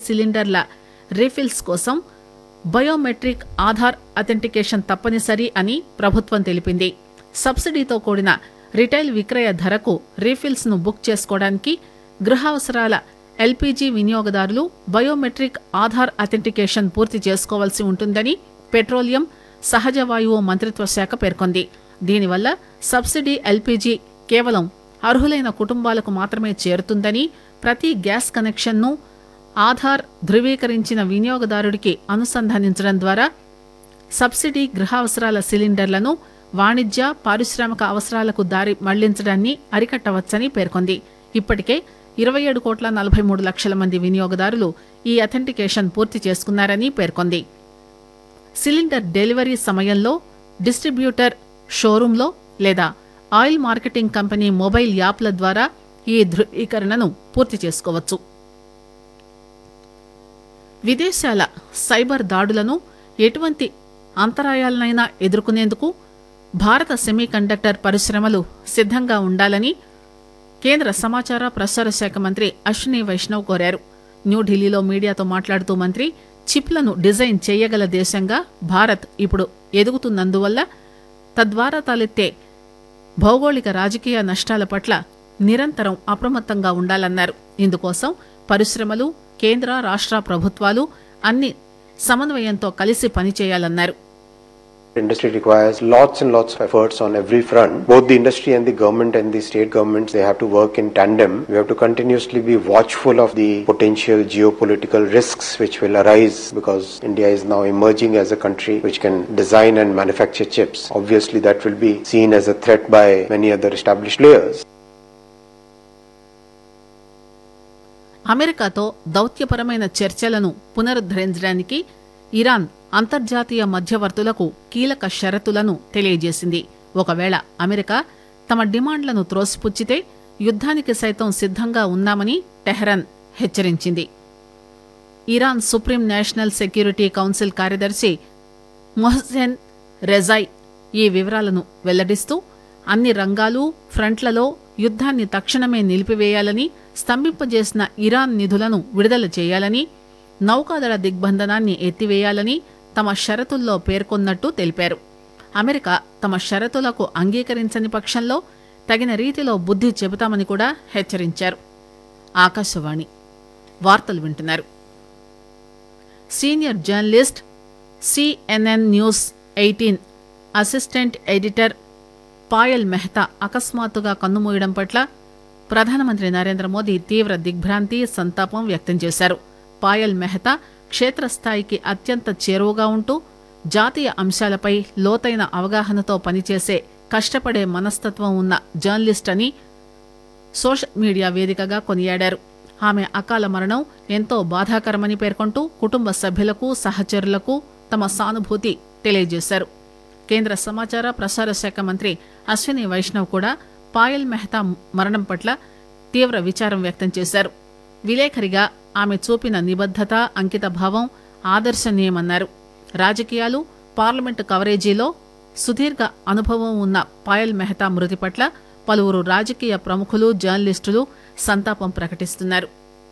సిలిండర్ల refills కోసం biometric Aadhaar authentication తప్పనిసరి అని ప్రభుత్వం తెలిపింది సబ్సిడీతో కూడిన రిటైల్ విక్రయ ధరకు రీఫిల్స్ ను బుక్ చేసుకోవడానికి గృహావసరాల ఎల్పీజీ వినియోగదారులు బయోమెట్రిక్ ఆధార్ అథెంటికేషన్ పూర్తి చేసుకోవాల్సి ఉంటుందని పెట్రోలియం సహజ వాయువు మంత్రిత్వ శాఖ పేర్కొంది దీనివల్ల సబ్సిడీ ఎల్పీజీ కేవలం అర్హులైన కుటుంబాలకు మాత్రమే చేరుతుందని ప్రతి గ్యాస్ కనెక్షన్ను ఆధార్ ధృవీకరించిన వినియోగదారుడికి అనుసంధానించడం ద్వారా సబ్సిడీ గృహావసరాల సిలిండర్లను వాణిజ్య పారిశ్రామిక అవసరాలకు దారి మళ్లించడాన్ని అరికట్టవచ్చని పేర్కొంది ఇప్పటికే ఇరవై ఏడు కోట్ల నలభై మూడు లక్షల మంది వినియోగదారులు ఈ అథెంటికేషన్ పూర్తి చేసుకున్నారని పేర్కొంది సిలిండర్ డెలివరీ సమయంలో డిస్ట్రిబ్యూటర్ షోరూంలో లేదా ఆయిల్ మార్కెటింగ్ కంపెనీ మొబైల్ యాప్ల ద్వారా ఈ ధృవీకరణను పూర్తి చేసుకోవచ్చు విదేశాల సైబర్ దాడులను ఎటువంటి అంతరాయాలనైనా ఎదుర్కొనేందుకు భారత సెమీకండక్టర్ పరిశ్రమలు సిద్ధంగా ఉండాలని కేంద్ర సమాచార ప్రసార శాఖ మంత్రి అశ్విని వైష్ణవ్ కోరారు న్యూఢిల్లీలో మీడియాతో మాట్లాడుతూ మంత్రి చిప్లను డిజైన్ చేయగల దేశంగా భారత్ ఇప్పుడు ఎదుగుతున్నందువల్ల తద్వారా తలెత్తే భౌగోళిక రాజకీయ నష్టాల పట్ల నిరంతరం అప్రమత్తంగా ఉండాలన్నారు ఇందుకోసం పరిశ్రమలు కేంద్ర రాష్ట్ర ప్రభుత్వాలు అన్ని సమన్వయంతో కలిసి పనిచేయాలన్నారు Industry requires lots and lots of efforts on every front. Both the industry and the government and the state governments, they have to work in tandem. We have to continuously be watchful of the potential geopolitical risks which will arise because India is now emerging as a country which can design and manufacture chips. Obviously, that will be seen as a threat by many other established players. అమెరికాతో దౌత్యపరమైన చర్చలను పునరుద్దరించడానికి Iran అంతర్జాతీయ మధ్యవర్తులకు కీలక షరతులను తెలియజేసింది ఒకవేళ America తమ డిమాండ్లను త్రోసిపుచ్చితే యుద్ధానికి సైతం సిద్ధంగా ఉన్నామని టెహ్రాన్ హెచ్చరించింది Iran supreme national security council కార్యదర్శి మొహసెన్ రెజాయ్ ఈ వివరాలను వెల్లడిస్తూ అన్ని రంగాలు ఫ్రంట్లలో యుద్ధాన్ని తక్షణమే నిలిపివేయాలని స్తంభింపజేసిన ఇరాన్ నిధులను విడుదల చేయాలని నౌకాదళ దిగ్బంధనాన్ని ఎత్తివేయాలని తమ షరతుల్లో పేర్కొన్నట్టు తెలిపారు అమెరికా తమ షరతులకు అంగీకరించని పక్షంలో తగిన రీతిలో బుద్ధి చెబుతామని కూడా హెచ్చరించారు ఆకాశవాణి వార్తలు వింటున్నారు senior journalist CNN news eighteen assistant editor Payal Mehta అకస్మాత్తుగా కన్నుమూయడం పట్ల ప్రధానమంత్రి నరేంద్ర మోదీ తీవ్ర దిగ్భ్రాంతి సంతాపం వ్యక్తం చేశారు పాయల్ మెహతా క్షేత్రస్థాయికి అత్యంత చేరువగా ఉంటూ జాతీయ అంశాలపై లోతైన అవగాహనతో పనిచేసే కష్టపడే మనస్తత్వం ఉన్న జర్నలిస్ట్ అని సోషల్ మీడియా వేదికగా కొనియాడారు ఆమె అకాల మరణం ఎంతో బాధాకరమని పేర్కొంటూ కుటుంబ సభ్యులకు సహచరులకు తమ సానుభూతి తెలియజేశారు కేంద్ర సమాచార ప్రసార శాఖ మంత్రి అశ్విని వైష్ణవ్ కూడా పాయల్ మెహతా మరణం పట్ల తీవ్ర విచారం వ్యక్తం చేశారు విలేఖరిగా ఆమె చూపిన నిబద్దత అంకితభావం ఆదర్శనీయమన్నారు రాజకీయాలు పార్లమెంటు కవరేజీలో సుదీర్ఘ అనుభవం ఉన్న పాయల్ మెహతా మృతి పట్ల పలువురు రాజకీయ ప్రముఖులు జర్నలిస్టులు సంతాపం ప్రకటిస్తున్నారు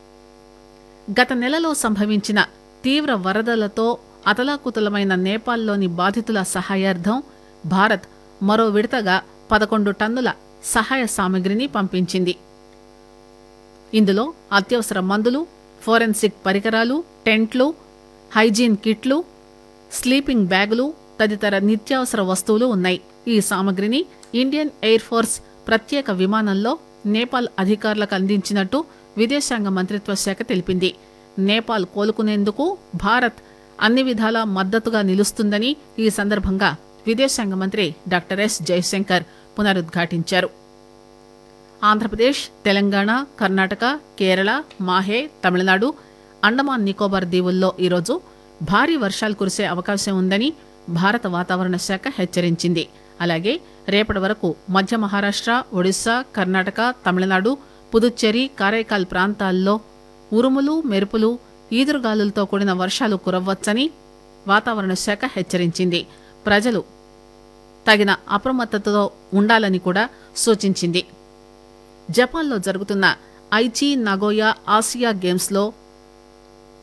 గత నెలలో సంభవించిన తీవ్ర వరదలతో అతలాకుతలమైన నేపాల్లోని బాధితుల సహాయార్థం భారత్ మరో విడతగా పదకొండు టన్నుల సహాయ సామగ్రిని పంపించింది ఇందులో అత్యవసర మందులు ఫోరెన్సిక్ పరికరాలు టెంట్లు హైజీన్ కిట్లు స్లీపింగ్ బ్యాగులు తదితర నిత్యావసర వస్తువులు ఉన్నాయి ఈ సామగ్రిని ఇండియన్ ఎయిర్ ఫోర్స్ ప్రత్యేక విమానంలో నేపాల్ అధికారులకు అందించినట్టు విదేశాంగ మంత్రిత్వ శాఖ తెలిపింది నేపాల్ కోలుకునేందుకు భారత్ అన్ని విధాలా మద్దతుగా నిలుస్తుందని ఈ సందర్భంగా విదేశాంగ మంత్రి డాక్టర్ ఎస్ జయశంకర్ పునరుద్ఘాటించారు ఆంధ్రప్రదేశ్ తెలంగాణ కర్ణాటక కేరళ మాహే తమిళనాడు అండమాన్ నికోబార్ దీవుల్లో ఈరోజు భారీ వర్షాలు కురిసే అవకాశం ఉందని భారత వాతావరణ శాఖ హెచ్చరించింది అలాగే రేపటి వరకు మధ్య మహారాష్ట్ర ఒడిశా కర్ణాటక తమిళనాడు పుదుచ్చేరి కారైకాల్ ప్రాంతాల్లో ఉరుములు మెరుపులు ఈదురుగాలులతో కూడిన వర్షాలు కురవ్వచ్చని వాతావరణ శాఖ హెచ్చరించింది ప్రజలు తగిన అప్రమత్తతతో ఉండాలని కూడా సూచించింది జపాన్లో జరుగుతున్న ఐచి నగోయా ఆసియా గేమ్స్లో